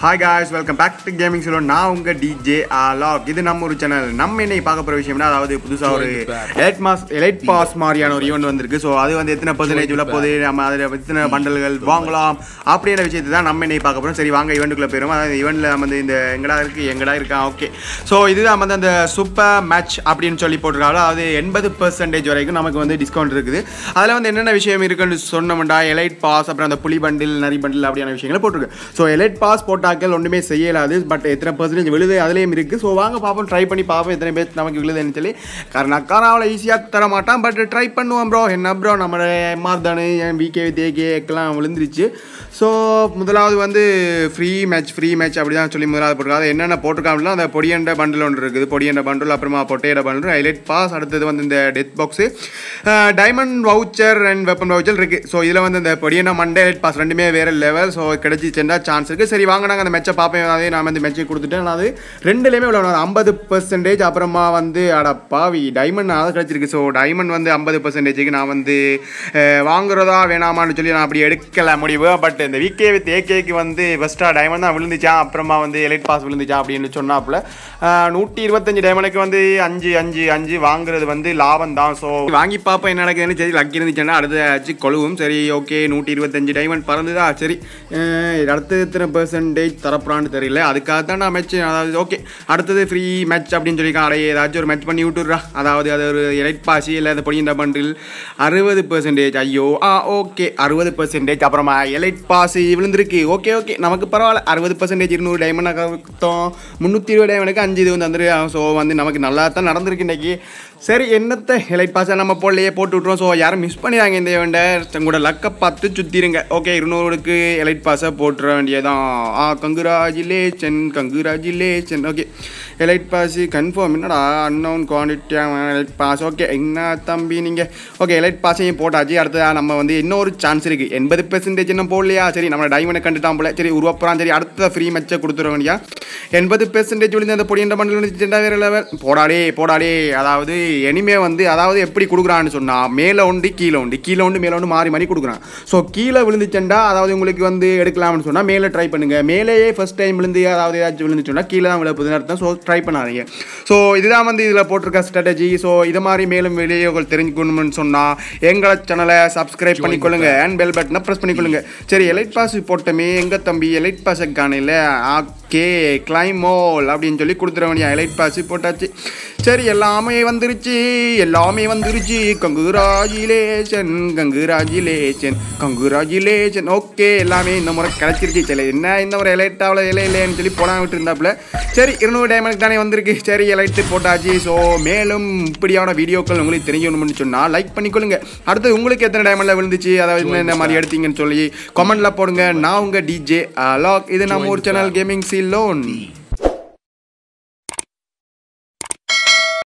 hi guys welcome back to gaming சிலோ நான் உங்கள் டிஜே லாக் இது நம்ம ஒரு சேனல் நம்ம இன்னைக்கு பார்க்க போகிற விஷயம்னா அதாவது புதுசாக ஒரு எலைட் மாஸ் எலைட் பாஸ் மாதிரியான ஒரு ஈவெண்ட் வந்திருக்கு ஸோ அது வந்து எத்தனை பர்சன்டேஜ் உள்ள போகுது நம்ம அதில் எத்தனை பண்டல்கள் வாங்கலாம் அப்படின்ற விஷயத்தை தான் நம்ம இன்னைக்கு பார்க்க போகிறோம் சரி வாங்க ஈவெண்ட்டுக்குள்ளே போயிடும் அதாவது ஈவெண்ட்டில் வந்து இந்த எங்கடா இருக்குது எங்கடா இருக்கா ஓகே ஸோ இதுதான் வந்து அந்த சூப்பர் மேட்ச் அப்படின்னு சொல்லி போட்டிருக்காங்க அதாவது எண்பது பர்சன்டேஜ் வரைக்கும் நமக்கு வந்து டிஸ்கவுண்ட் இருக்குது அதில் வந்து என்னென்ன விஷயம் இருக்குன்னு சொன்னோம்டா எலைட் பாஸ் அப்புறம் அந்த புலி பண்டில் நரி பண்டில் அப்படியான விஷயங்களை போட்டிருக்கு ஸோ எலைட் பாஸ் போட்டாக்கள் ஒன்றுமே செய்யலாது பட் எத்தனை பர்சன்டேஜ் விழுது அதுலேயும் இருக்குது ஸோ வாங்க பார்ப்போம் ட்ரை பண்ணி பார்ப்போம் எத்தனை பேர் நமக்கு விழுதுன்னு சொல்லி காரணம் அவ்வளோ ஈஸியாக தர மாட்டான் பட் ட்ரை பண்ணுவோம் ப்ரோ என்ன ப்ரோ நம்ம எம்ஆர் தானே என் விகே தேகேக்கெல்லாம் விழுந்துருச்சு ஸோ முதலாவது வந்து ஃப்ரீ மேட்ச் ஃப்ரீ மேட்ச் அப்படி தான் சொல்லி முதலாவது போட்டிருக்காங்க அது என்னென்ன போட்டிருக்காங்களோ அந்த பொடியண்ட பண்டில் ஒன்று இருக்குது பொடியண்ட பண்டில் அப்புறமா பொட்டையட பண்டில் ஹைலைட் பாஸ் அடுத்தது வந்து இந்த death box diamond voucher and weapon voucher இருக்குது ஸோ இதில் வந்து இந்த பொடியண்ட மண்டே ஹைலைட் பாஸ் ரெண்டுமே வேறு லெவல் ஸோ கிடச்சிச்சுன்னா சான்ஸ் இருக்குது சரி வாங்க நாங்கள் அந்த மேட்சை பார்ப்பேன் அதே நான் வந்து மேட்சை கொடுத்துட்டேன் அது ரெண்டுலேயுமே இவ்வளோ ஐம்பது பர்சன்டேஜ் அப்புறமா வந்து அட பாவி டைமண்ட் அது கிடச்சிருக்கு ஸோ டைமண்ட் வந்து ஐம்பது பர்சன்டேஜுக்கு நான் வந்து அஹ், வாங்குறதா வேணாமான்னு சொல்லி நான் அப்படி எடுக்கல முடிவு பட் இந்த விகே வித் ஏகேக்கு வந்து ஃபஸ்ட்டாக டைமண்ட் தான் விழுந்துச்சா அப்புறமா வந்து எலைட் பாஸ் விழுந்துச்சா அப்படின்னு சொன்னாப்புல அஹ், நூற்றி இருபத்தஞ்சு டைமண்டுக்கு வந்து அஞ்சு அஞ்சு அஞ்சு வாங்குறது வந்து லாபம் தான் ஸோ வாங்கி பார்ப்போம் என்ன நடக்குதுன்னு சரி லக்கி இருந்துச்சுன்னா அடுத்த ஆச்சு கொழுவும் சரி ஓகே நூற்றி இருபத்தஞ்சு டைமண்ட் பறந்துதா சரி அஹ், அடுத்து எத்தனை பெர்சன்டேஜ் தரப்புறான்னு தெரியல அதுக்காக தான் நான் மேட்ச் அதாவது ஓகே அடுத்தது ஃப்ரீ மேட்ச் அப்படின்னு சொல்லி அடைய ஏதாச்சும் ஒரு மேட்ச் பண்ணி விட்டுடுறா அதாவது அது ஒரு எலைட் பாசி இல்லை அந்த பொடியின் பண்டில் அறுபது பெர்சன்டேஜ் ஐயோ ஆ ஓகே அறுபது பெர்சன்டேஜ் அப்புறமா எலைட் பாஸ் விழுந்திருக்கு ஓகே ஓகே நமக்கு பரவாயில்ல அறுபது பெர்சன்டேஜ் இருநூறு டைமண்ட் அர்த்தம் முந்நூற்றி இருபது டைமண்டுக்கு அஞ்சு இது வந்து வந்துரு ஸோ வந்து நமக்கு நல்லா தான் நடந்திருக்கு இன்னைக்கு சரி என்னத்தை எலைட் பாஸை நம்ம போடலையே போட்டு விட்ருவோம் ஸோ யாரும் மிஸ் பண்ணிடுறாங்க இந்த இவண்ட தங்களோட லக்கை பார்த்து சுற்றிருங்க ஓகே இருநூறுக்கு எலைட் பாஸை போட்டுற வேண்டியதான் ஆ congratulation congratulation okay elite pass confirm என்னடா unknown quantity elite pass okay என்ன தம்பி நீங்கள் ஓகே எலைட் பாஸையும் போட்டாச்சு அடுத்ததா நம்ம வந்து இன்னொரு சான்ஸ் இருக்குது எண்பது பெர்சன்டேஜ் இன்னும் போடலையா சரி நம்ம டைமண்டை கண்டுட்டான் போல சரி உருவாப்புறான் சரி அடுத்த ஃப்ரீ மேட்சை கொடுத்துட வேண்டியா எண்பது பெர்சன்டேஜ் விழுந்து அந்த பொடியண்ட பண்டில் விழுந்துச்சுட்டா வேறு லெவல் போடாடே போடாடே அதாவது எனிமே வந்து அதாவது எப்படி கொடுக்குறான்னு சொன்னால் மேலே உண்டு கீழே உண்டு கீழே உண்டு மேலே உண்டு மாறி மாறி கொடுக்குறான் ஸோ கீழே விழுந்துச்சுண்டா அதாவது உங்களுக்கு வந்து எடுக்கலாம்னு சொன்னால் மேலே ட்ரை பண்ணுங்கள் மேலேயே ஃபஸ்ட் டைம் விழுந்து அதாவது ஏதாச்சும் விழுந்துச்சுன்னா கீழே தான் விழப்போதுன்னு அர்த்தம் ஸோ ட்ரை பண்ணாதீங்க ஸோ இதுதான் வந்து இதில் போட்டிருக்க ஸ்ட்ராட்டஜி ஸோ இது மாதிரி மேலும் வீடியோக்கள் தெரிஞ்சுக்கணும்னு சொன்னால் எங்களை சேனலை சப்ஸ்கிரைப் பண்ணிக்கொள்ளுங்க அண்ட் பெல் பட்டனை ப்ரெஸ் பண்ணிக்கொள்ளுங்க சரி எலைட் பாஸ் போட்டோமே எங்கள் தம்பி எலைட் பாஸை காணையில் ஓகே கிளைமோல் அப்படின்னு சொல்லி கொடுத்துட வேண்டிய எலைட் பாஸ் போட்டாச்சு சரி எல்லாமே வந்துருச்சு எல்லாமே வந்துருச்சு கங்குராஜிலேஷன் கங்குராஜிலேஷன் கங்குராஜிலேஷன் ஓகே எல்லாமே இந்த முறை கிடச்சிருச்சு சரி என்ன இந்த முறை எலைட்டாவில் இலை இல்லைன்னு சொல்லி போடாம விட்டு இருந்தாப்புல சரி இருநூறு டைமண்ட் தானே வந்திருக்கு சரி எலைட்டு போட்டாச்சு ஸோ மேலும் இப்படியான வீடியோக்கள் உங்களுக்கு தெரியணும்னு சொன்னால் லைக் பண்ணிக்கொள்ளுங்க அடுத்து உங்களுக்கு எத்தனை டைமண்டில் விழுந்துச்சு அதாவது என்ன மாதிரி எடுத்தீங்கன்னு சொல்லி கமெண்ட்டில் போடுங்க நான் உங்கள் டிஜே லாக் இது நம்ம ஒரு சேனல் கேமிங் சி லோன்